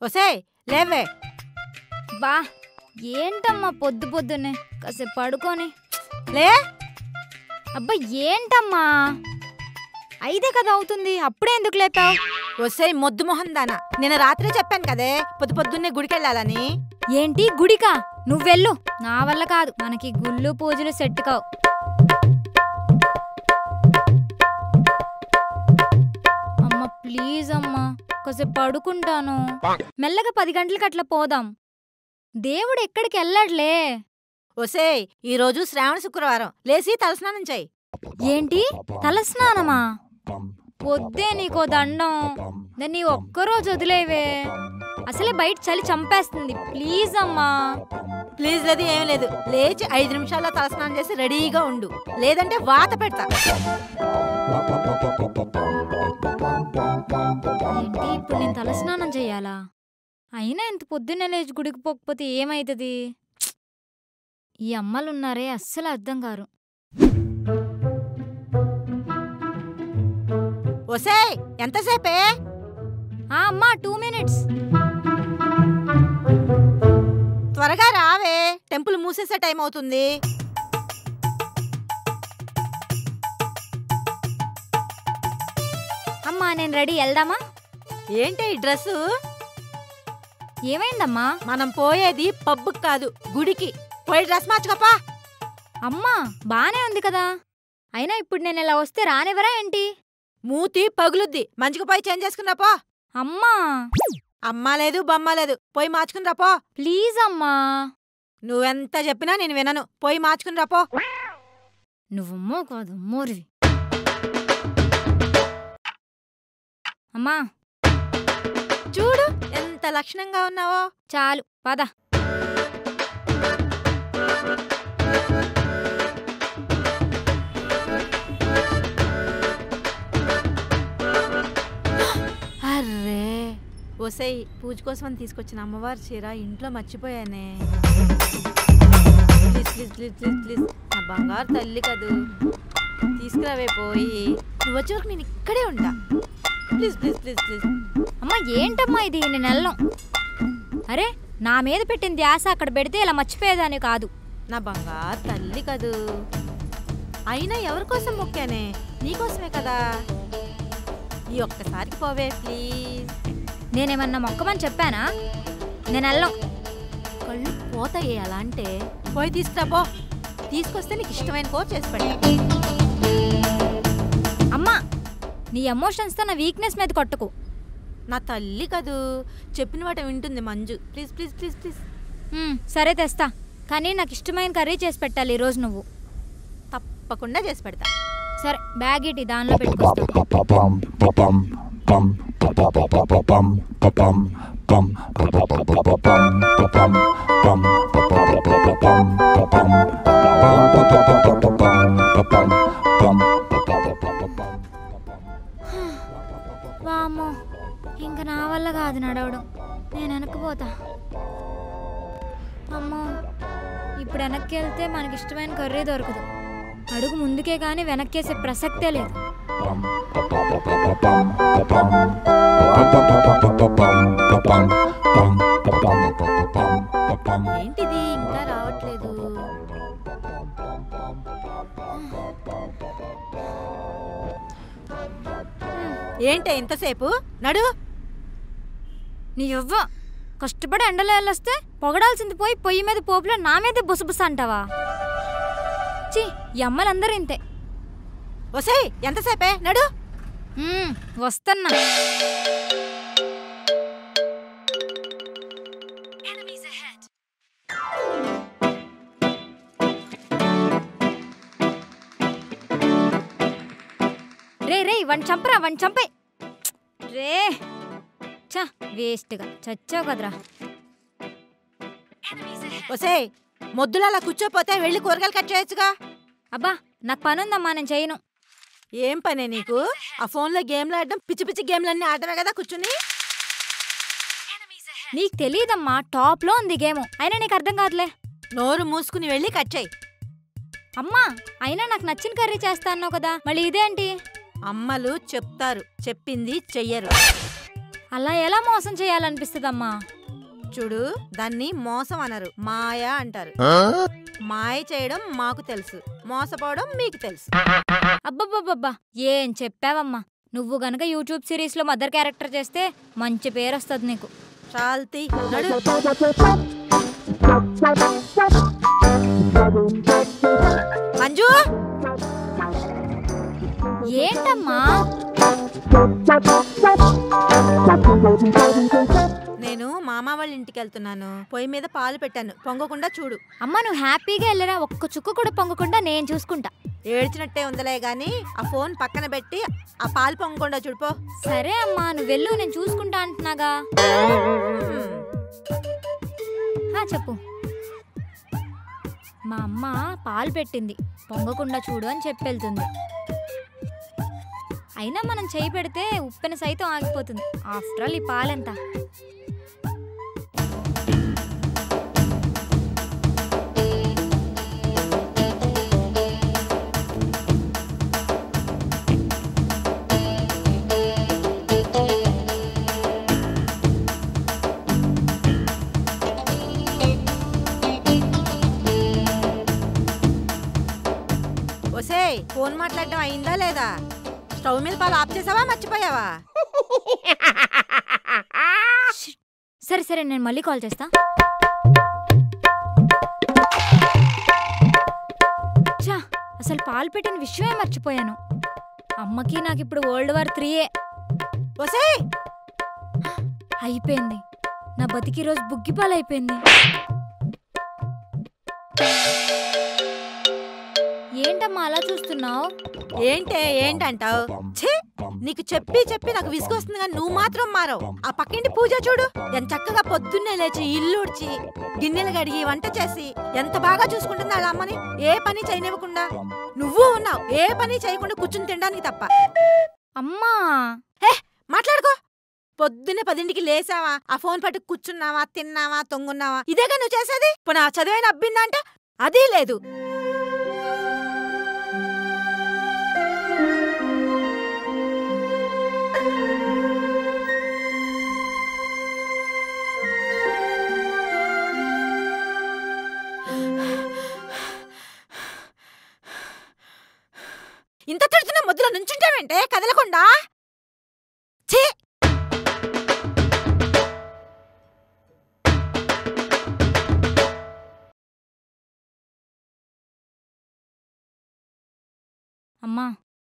ఒసే లేవే బా ఏంటమ్మా పొద్దు పొద్దున్నే కాసేపు పడుకొని లే అబ్బా ఏంటమ్మా ఐదే కదా అవుతుంది అప్పుడే ఎందుకు లేపావు ఒసే మొద్దు మొహం దానా నిన్న రాత్రి చెప్పాను కదే పొద్దు పొద్దున్నే గుడికెళ్ళాలని ఏంటి గుడికా నువ్వెళ్ళు నా వల్ల కాదు మనకి గుళ్ళు పూజలు సెట్ కావు అమ్మ ప్లీజ్ అమ్మా కాసేపు పడుకుంటాను మెల్లగా పది గంటలకు అట్లా పోదాం దేవుడు ఎక్కడికి వెళ్ళాడులే ఒసే ఈ రోజు శ్రావణ శుక్రవారం లేసి తలస్నానం చెయ్యి ఏంటి తలస్నానమా పొద్దే నీకో దండం దాన్ని ఒక్కరోజు వదిలేవే అసలే బయట చలి చంపేస్తుంది ప్లీజ్ అమ్మా ప్లీజ్ లేదు ఏం లేదు లేచి ఐదు నిమిషాల్లో తలస్నానం చేసి రెడీగా ఉండు లేదంటే వాత పెడతా ఏంటి ఇప్పుడు నేను తలస్నానం చెయ్యాలా అయినా ఇంత పొద్దున్నే లేచి గుడికి పోకపోతే ఏమైతుంది ఈ అమ్మలున్నారే అస్సలు అర్థం కారు ఒసే ఎంతసేపే ఆ అమ్మా టూ మినిట్స్ త్వరగా రావే టెంపుల్ మూసేసే టైం అవుతుంది అమ్మా నేను రెడీ వెళ్దామా ఏంటి ఈ డ్రెస్సు ఏమైందమ్మా మనం పోయేది పబ్బుకి కాదు గుడికి పోయి డ్రెస్ మార్చుకోపా అమ్మా బానే ఉంది కదా అయినా ఇప్పుడు నేను ఇలా వస్తే రానివరా ఏంటి మూతి పగులుద్ది మంచిగా పోయి చేంజ్ చేసుకుని పో అమ్మా అమ్మా లేదు బొమ్మ లేదు పోయి మార్చుకుని పో ప్లీజ్ అమ్మా నువ్వెంత చెప్పినా నేను వినను పోయి మార్చుకుని పో నువ్వమ్మో కాదు మోరివి అమ్మా చూడు ఎంత లక్షణంగా ఉన్నావో చాలు పద అర్రే ఒసై పూజ కోసం అని తీసుకొచ్చిన అమ్మవారి చీర ఇంట్లో మర్చిపోయానే please please please please please నా బంగారు తల్లి కదూ తీసుకురావే పోయి నువ్వు వచ్చే వరకు నేను ఇక్కడే ఉంటా ప్లీజ్ ప్లీజ్ ప్లీజ్ ప్లీజ్ అమ్మా ఏంటమ్మా ఇది నేను వెళ్ళం అరే నా మీద పెట్టిన ధ్యాస అక్కడ పెడితే ఇలా మర్చిపోయేదాన్ని కాదు నా బంగారు తల్లి కదూ అయినా ఎవరి కోసం మొక్కానే నీకోసమే కదా ఈ ఒక్కసారికి పోవే ప్లీజ్ నేనేమన్నా మొక్కమని చెప్పానా నేను వెళ్ళం కళ్ళు పోతాయి అలా అంటే పోయి తీసుకురా పో తీసుకొస్తే నీకు ఇష్టమైన కోర్ చేసి పెడతా అమ్మా నీ ఎమోషన్స్తో నా వీక్నెస్ మీద కొట్టకు నా తల్లి కదూ చెప్పిన వాట వింటుంది Manju please please please please um, సరే తెస్తా కానీ నాకు ఇష్టమైన కర్రీ చేసి పెట్టాలి ఈరోజు నువ్వు తప్పకుండా చేసి పెడతా సరే బ్యాగ్ ఇటు దానిలో పెట్టుకొస్తా Ba-bum, ba-bum, bum, ba-ba-ba-ba-ba-bum, ba-bum, bum, ba-ba-ba-ba-ba-bum, ba-bum, bum, ba-ba-ba-ba-ba-bum, ba-bum, ba-ba-ba-ba-ba-bum, ba-bum, bum, ba-ba-ba-ba-ba-bum. వామ్మో ఇంక నా వల్ల కాదు నడవడం నేను వెనక్కిపోతా అమ్మో ఇప్పుడు వెనక్కి వెళ్తే మనకి ఇష్టమైన కర్రీ దొరకదు అడుగు ముందుకే కానీ వెనక్కేసే ప్రసక్తే లేదు Bum, ba-ba-ba-ba-ba-bum, ba-bum, ba-ba-ba-ba-ba-bum, ba-bum, bum, ba-ba-ba-ba-ba-bum, ba-bum. ఏంటిది ఇంకా రావట్లేదు ఏంటే ఇంతసేపు నడు నీ ఎవ్వ కష్టపడి ఎండలో వెళ్ళొస్తే పొగడాల్సింది పోయి పొయ్యి మీద పోపులో నా మీదే బుసబుస అంటావా చి ఈ అమ్మలందరూ ఇంతే ఒసేయ్ ఎంతసేపే నడు మ్మ్, వస్తన్నా రే రే వన్ చంపరా వన్ చంపే రే చ వేస్ట్గా చచ్చావు కదరా ఒసేయ్ మొద్దులు అలా కూర్చోపోతే వెళ్ళి కూరగాయలు కట్ చేయొచ్చుగా అబ్బా నాకు పని ఉందమ్మా నేను చేయను ఏం పనే నీకు ఆ ఫోన్లో గేమ్లు ఆడడం పిచ్చి పిచ్చి గేమ్లన్నీ ఆడమే కదా కూర్చుని నీకు తెలియదమ్మా టాప్లో ఉంది గేమ్ అయినా నీకు అర్థం కాదులే నోరు మూసుకుని వెళ్ళి కట్ చేయి అమ్మా అయినా నాకు నచ్చిన కర్రీ చేస్తా అన్నావు కదా మళ్ళీ ఇదేంటి అమ్మలు చెప్తారు చెప్పింది చెయ్యరు అలా ఎలా మోసం చేయాలనిపిస్తుందమ్మా చూడు దాన్ని మోసం అనరు మాయ అంటారు మాయ చేయడం మాకు తెలుసు మోసపోవడం మీకు తెలుసు అబ్బబ్బబ్బబ్బా ఏం చెప్పావమ్మా నువ్వు గనక యూట్యూబ్ సిరీస్లో మదర్ క్యారెక్టర్ చేస్తే మంచి పేరు వస్తుంది నీకు చాల్తీ నడు మంజు ఏంటమ్మా నేను మామ వాళ్ళ ఇంటికి వెళ్తున్నాను పొయ్యి మీద పాలు పెట్టాను పొంగకుండా చూడు అమ్మ నువ్వు హ్యాపీగా వెళ్ళరా ఒక్క చుక్క కూడా పొంగకుండా నేను చూసుకుంటా ఏడ్చినట్టే ఉందలే గాని ఆ ఫోన్ పక్కన పెట్టి ఆ పాలు పొంగకుండా చూడిపో సరే అమ్మా నువ్వు వెళ్ళు నేను చూసుకుంటా అంటున్నాగా హా, చెప్పు మా అమ్మ పాలు పెట్టింది పొంగకుండా చూడు అని చెప్పి వెళ్తుంది అయినా మనం చేయి పెడితే ఉప్పెన సైతం ఆగిపోతుంది ఆఫ్టర్ ఆల్ ఈ పాలెంత ఒసే ఫోన్ మాట్లాడడం అయిందా లేదా స్టవ్ మీద పాలు ఆఫ్ చేసావా మర్చిపోయావా సరే సరే నేను మళ్ళీ కాల్ చేస్తా ఛా, అసలు పాలు పెట్టిన విషయమే మర్చిపోయాను అమ్మకి నాకు ఇప్పుడు వరల్డ్ వార్ త్రీయే ఒసే అయిపోయింది నా బతికి రోజు బుగ్గిపాలు అయిపోయింది ఏంటమ్మా అలా చూస్తున్నావు ఏంటే ఏంటంటావు ఛీ నీకు చెప్పి చెప్పి నాకు విసుగొస్తుంది కానీ నువ్వు మాత్రం మారవు ఆ పక్కింటి పూజ చూడు ఎంత చక్కగా పొద్దున్నే లేచి ఇల్లు ఉడిచి గిన్నెలు కడిగి వంట చేసి ఎంత బాగా చూసుకుంటుంది వాళ్ళ అమ్మని ఏ పని చేయనివ్వకుండా నువ్వు ఉన్నావు ఏ పని చేయకుండా కూర్చుని తినడానికి తప్ప అమ్మా మాట్లాడుకో పొద్దున్నే పదింటికి లేసావా ఆ ఫోన్ పట్టు కూర్చున్నావా తిన్నావా తొంగున్నావా ఇదేగా నువ్వు చేసేది ఇప్పుడు నా చదివైన అబ్బిందంట అదీ లేదు ఇంత తిడుతున్న ముద్దులో నుంచుంటావేంటే కదలకుండా ఛీ అమ్మా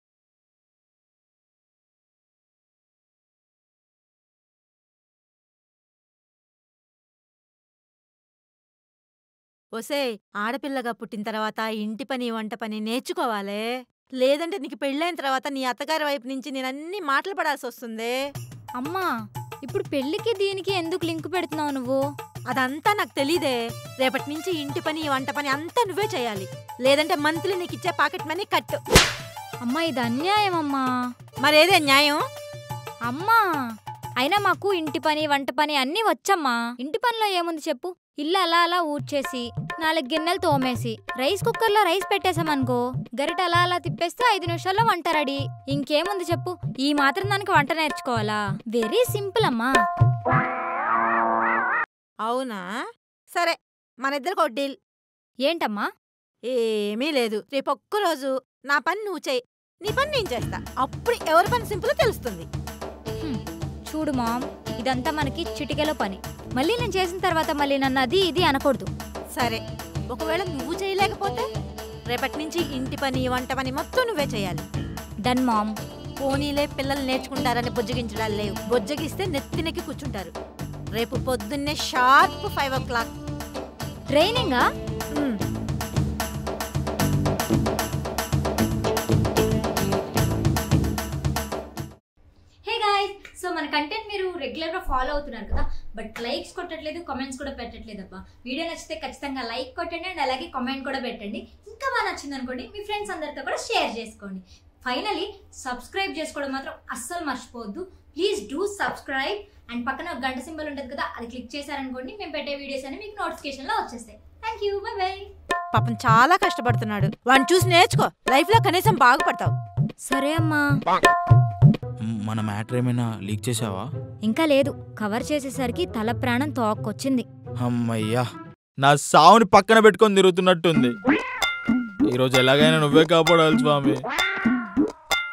ఒసే ఆడపిల్లగా పుట్టిన తర్వాత ఇంటి పని వంట పని నేర్చుకోవాలే లేదంటే నీకు పెళ్ళైన తర్వాత నీ అత్తగారి వైపు నుంచి నేను అన్ని మాటలు పడాల్సి వస్తుంది అమ్మా ఇప్పుడు పెళ్ళికి దీనికి ఎందుకు లింక్ పెడుతున్నావు నువ్వు అదంతా నాకు తెలీదే రేపటి నుంచి ఇంటి పని వంట పని అంతా నువ్వే చేయాలి లేదంటే మంత్లీ నీకు ఇచ్చే పాకెట్ మనీ కట్టు అమ్మా ఇది అన్యాయం అమ్మా మరేదే న్యాయం అమ్మా అయినా మాకు ఇంటి పని వంట పని అన్నీ వచ్చమ్మా ఇంటి పనిలో ఏముంది చెప్పు ఇల్లు అలా అలా ఊడ్చేసి నాలుగు గిన్నెలు తోమేసి రైస్ కుక్కర్లో రైస్ పెట్టేసామనుకో గరిట అలా అలా తిప్పేస్తే ఐదు నిమిషాల్లో వంట రెడీ ఇంకేముంది చెప్పు ఈ మాత్రం దానికి వంట నేర్చుకోవాలా వెరీ సింపుల్ అమ్మా అవునా సరే మన ఇద్దరికి ఒక డీల్ ఏంటమ్మా ఏమీ లేదు రేపు ఒక్కరోజు నా పని నువ్వు చేయి నీ పని నేను చేస్తా అప్పుడు ఎవరి పని సింపుల్ తెలుస్తుంది హ్మ్, చూడు మామ్ ఇదంతా మనకి చిటికెలో పని మళ్ళీ నేను చేసిన తర్వాత మళ్ళీ నన్ను అది ఇది అనకూడదు సరే ఒకవేళ నువ్వు చేయలేకపోతే రేపటి నుంచి ఇంటి పని వంట పని మొత్తం నువ్వే చేయాలి డన్ మామ్ పోనీలే పిల్లలు నేర్చుకుంటారని బుజ్జగించడాలు లేవు బుజ్జగిస్తే నెత్తినెక్కి కూర్చుంటారు రేపు పొద్దున్నే షార్ప్ ఫైవ్ ఓ క్లాక్ ట్రైనింగా హే గాయ్స్ సో మన కంటెంట్ మీరు రెగ్యులర్ గా ఫాలో అవుతున్నారు కదా బట్ లైక్స్ కొట్టట్లేదు కామెంట్స్ కూడా పెట్టట్లేదు అబ్బా వీడియో నచ్చితే ఖచ్చితంగా లైక్ కొట్టండి అండ్ అలాగే కామెంట్ కూడా పెట్టండి ఇంకా బాగా నచ్చింది అనుకోండి మీ ఫ్రెండ్స్ అందరితో కూడా షేర్ చేసుకోండి ఫైనలీ సబ్స్క్రైబ్ చేసుకోవడం మాత్రం అస్సలు మర్చిపోవద్దు ప్లీజ్ డూ సబ్స్క్రైబ్ అండ్ పక్కన ఒక గంట సింబల్ ఉంటుంది కదా అది క్లిక్ చేశారనుకోండి మేము పెట్టే వీడియోస్ అని మీకు నోటిఫికేషన్ లో వచ్చేస్తాయి థ్యాంక్ యూ బై బై పాపం చాలా కష్టపడుతున్నాడు వాడిని చూసి నేర్చుకో లైఫ్ లో కనీసం బాగుపడతావు సరే అమ్మా మ్, మన మ్యాటర్ ఏమైనా లీక్ చేసావా ఇంకా లేదు కవర్ చేసేసరికి తల ప్రాణం తోక్కొచ్చింది అమ్మయ్యా నా సావుని పక్కన పెట్టుకొని తిరుగుతున్నట్టుంది ఈరోజు ఎలాగైనా నువ్వే కాపాడాలి స్వామి